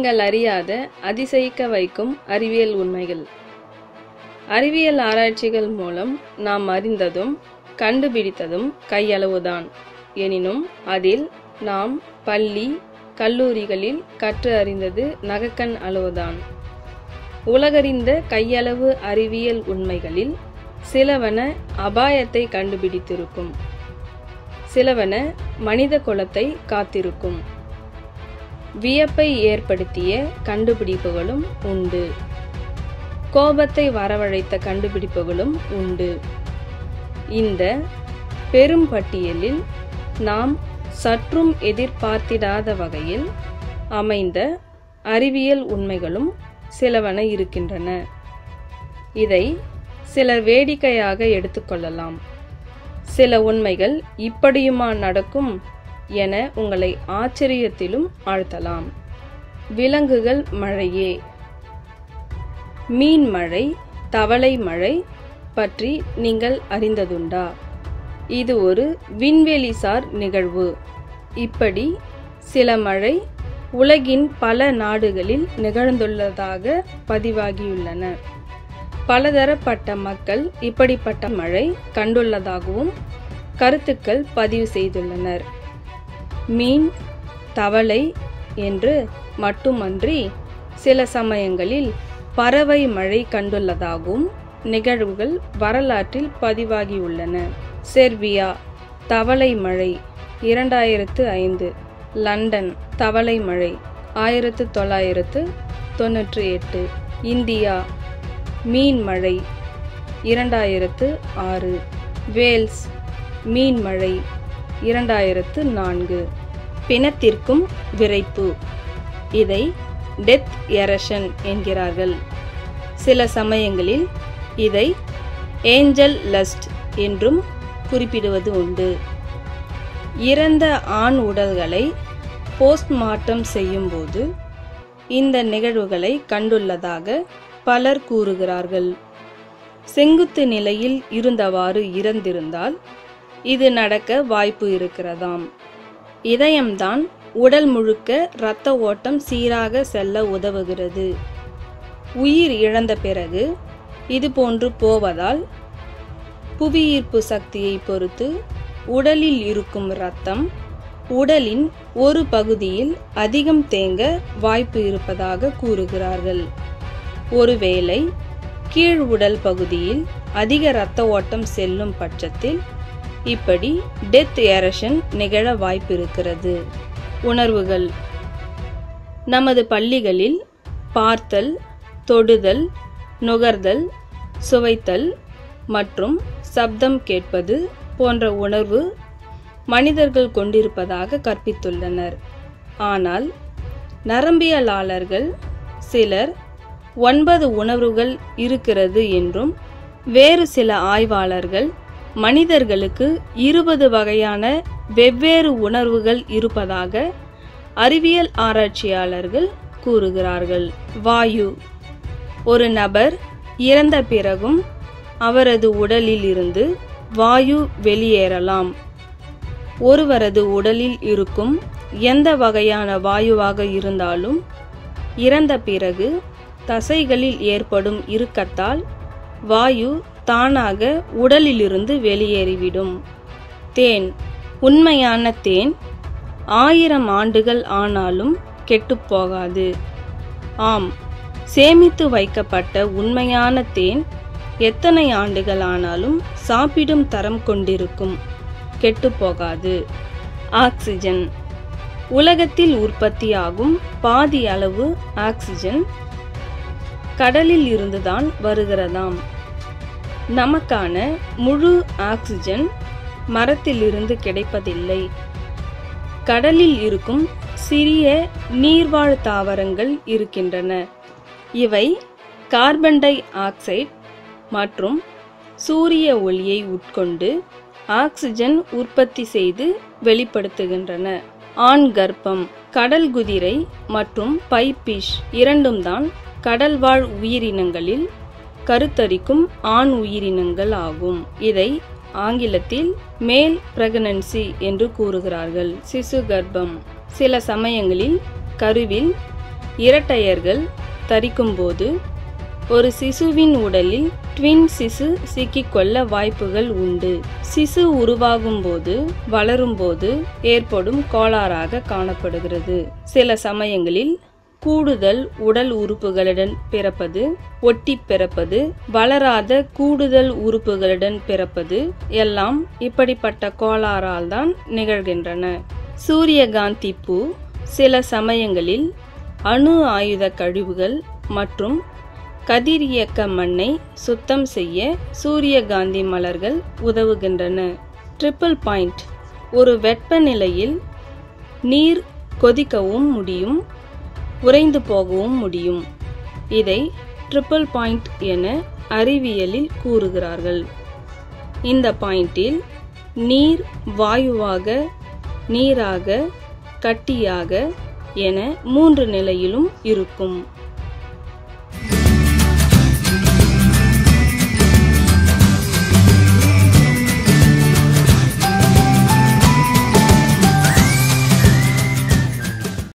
நீங்கள் அறியாத அதிசயிக்க வைக்கும் அறிவியல் உண்மைகள் அறிவியல் ஆராய்ச்சிகள் மூலம் நாம் அறிந்ததும் கண்டுபிடித்ததும் கையளவுதான் எனினும் அதில் நாம் பள்ளி கல்லூரிகளில் கற்று அறிந்தது நகக்கண் அளவுதான் உலகறிந்த கையளவு அறிவியல் உண்மைகளில் சிலவன அபாயத்தை கண்டுபிடித்திருக்கும் சிலவன மனித குலத்தை காத்திருக்கும் வியப்பை ஏற்படுத்திய கண்டுபிடிப்புகளும் உண்டு கோபத்தை வரவழைத்த கண்டுபிடிப்புகளும் உண்டு இந்த பெரும் பட்டியலில் நாம் சற்றும் எதிர்பார்த்திடாத வகையில் அமைந்த அறிவியல் உண்மைகளும் சிலவன இருக்கின்றன இதை சிலர் வேடிக்கையாக எடுத்துக்கொள்ளலாம் சில உண்மைகள் இப்படியுமா நடக்கும் என உங்களை ஆச்சரியத்திலும் ஆழ்த்தலாம் விலங்குகள் மழையே மீன் மழை தவளை மழை பற்றி நீங்கள் அறிந்ததுண்டா இது ஒரு விண்வெளிசார் நிகழ்வு இப்படி சில மழை உலகின் பல நாடுகளில் நிகழ்ந்துள்ளதாக பதிவாகியுள்ளன பலதரப்பட்ட மக்கள் இப்படிப்பட்ட மழை கண்டுள்ளதாகவும் கருத்துக்கள் பதிவு செய்துள்ளனர் மீன் தவளை என்று மட்டுமன்றி சில சமயங்களில் பறவை மழை கண்டுள்ளதாகவும் நிகழ்வுகள் வரலாற்றில் பதிவாகியுள்ளன செர்பியா தவளை மழை இரண்டாயிரத்து ஐந்து லண்டன் தவளை மழை ஆயிரத்து தொள்ளாயிரத்து தொன்னூற்றி எட்டு இந்தியா மீன் மழை இரண்டாயிரத்து ஆறு வேல்ஸ் மீன் மழை இரண்டாயிரத்து நான்கு பிணத்திற்கும் விரைப்பு இதை டெத் எரஷன் என்கிறார்கள் சில சமயங்களில் இதை ஏஞ்சல் லஸ்ட் என்றும் குறிப்பிடுவது உண்டு இறந்த ஆண் உடல்களை போஸ்ட்மார்ட்டம் செய்யும்போது இந்த நிகழ்வுகளை கண்டுள்ளதாக பலர் கூறுகிறார்கள் செங்குத்து நிலையில் இருந்தவாறு இறந்திருந்தால் இது நடக்க வாய்ப்பு இருக்கிறதாம் இதயம்தான் உடல் முழுக்க இரத்த ஓட்டம் சீராக செல்ல உதவுகிறது உயிர் இழந்த பிறகு இது போன்று போவதால் புவியீர்ப்பு சக்தியை பொறுத்து உடலில் இருக்கும் இரத்தம் உடலின் ஒரு பகுதியில் அதிகம் தேங்க வாய்ப்பு இருப்பதாக கூறுகிறார்கள் ஒருவேளை கீழ் உடல் பகுதியில் அதிக இரத்த ஓட்டம் செல்லும் பட்சத்தில் இப்படி டெத் ஏரஷன் நிகழ வாய்ப்பிருக்கிறது உணர்வுகள் நமது பள்ளிகளில் பார்த்தல் தொடுதல் நுகர்தல் சுவைத்தல் மற்றும் சப்தம் கேட்பது போன்ற உணர்வு மனிதர்கள் கொண்டிருப்பதாக கற்பித்துள்ளனர் ஆனால் நரம்பியலாளர்கள் சிலர் ஒன்பது உணர்வுகள் இருக்கிறது என்றும் வேறு சில ஆய்வாளர்கள் மனிதர்களுக்கு இருபது வகையான வெவ்வேறு உணர்வுகள் இருப்பதாக அறிவியல் ஆராய்ச்சியாளர்கள் கூறுகிறார்கள் வாயு ஒரு நபர் இறந்த பிறகும் அவரது உடலில் இருந்து வாயு வெளியேறலாம் ஒருவரது உடலில் இருக்கும் எந்த வகையான வாயுவாக இருந்தாலும் இறந்த பிறகு தசைகளில் ஏற்படும் இறுக்கத்தால் வாயு தானாக உடலிலிருந்து வெளியேறிவிடும் தேன் உண்மையான தேன் ஆயிரம் ஆண்டுகள் ஆனாலும் கெட்டுப்போகாது ஆம் சேமித்து வைக்கப்பட்ட உண்மையான தேன் எத்தனை ஆண்டுகள் ஆனாலும் சாப்பிடும் தரம் கொண்டிருக்கும் கெட்டுப்போகாது ஆக்சிஜன் உலகத்தில் உற்பத்தியாகும் பாதி அளவு ஆக்சிஜன் கடலில் இருந்துதான் வருகிறதாம் நமக்கான முழு ஆக்சிஜன் மரத்திலிருந்து கிடைப்பதில்லை கடலில் இருக்கும் சிறிய நீர்வாழ் தாவரங்கள் இருக்கின்றன இவை கார்பன் டை ஆக்சைடு மற்றும் சூரிய ஒளியை உட்கொண்டு ஆக்சிஜன் உற்பத்தி செய்து வெளிப்படுத்துகின்றன ஆண் கர்ப்பம் கடல் குதிரை மற்றும் பைபிஷ் இரண்டும் தான் கடல்வாழ் உயிரினங்களில் கருத்தரிக்கும் ஆண் உயிரினங்கள் ஆகும் இதை ஆங்கிலத்தில் மேல் பிரெக்னன்சி என்று கூறுகிறார்கள் சிசு கர்ப்பம் சில சமயங்களில் கருவில் இரட்டையர்கள் தரிக்கும்போது ஒரு சிசுவின் உடலில் ட்வின் சிசு சிக்கிக்கொள்ள வாய்ப்புகள் உண்டு சிசு உருவாகும் போது வளரும்போது ஏற்படும் கோளாறாக காணப்படுகிறது சில சமயங்களில் கூடுதல் உடல் உறுப்புகளுடன் பிறப்பது ஒட்டி பிறப்பது வளராத கூடுதல் உறுப்புகளுடன் பிறப்பது எல்லாம் இப்படிப்பட்ட கோளாறால் தான் நிகழ்கின்றன சூரியகாந்தி பூ சில சமயங்களில் அணு ஆயுத கழிவுகள் மற்றும் கதிரியக்க மண்ணை சுத்தம் செய்ய சூரியகாந்தி மலர்கள் உதவுகின்றன ட்ரிபிள் பாயிண்ட் ஒரு வெப்பநிலையில் நீர் கொதிக்கவும் முடியும் உறைந்து போகவும் முடியும் இதை ட்ரிபிள் பாயிண்ட் என அறிவியலில் கூறுகிறார்கள் இந்த பாயிண்டில் நீர் வாயுவாக நீராக கட்டியாக என மூன்று நிலையிலும் இருக்கும்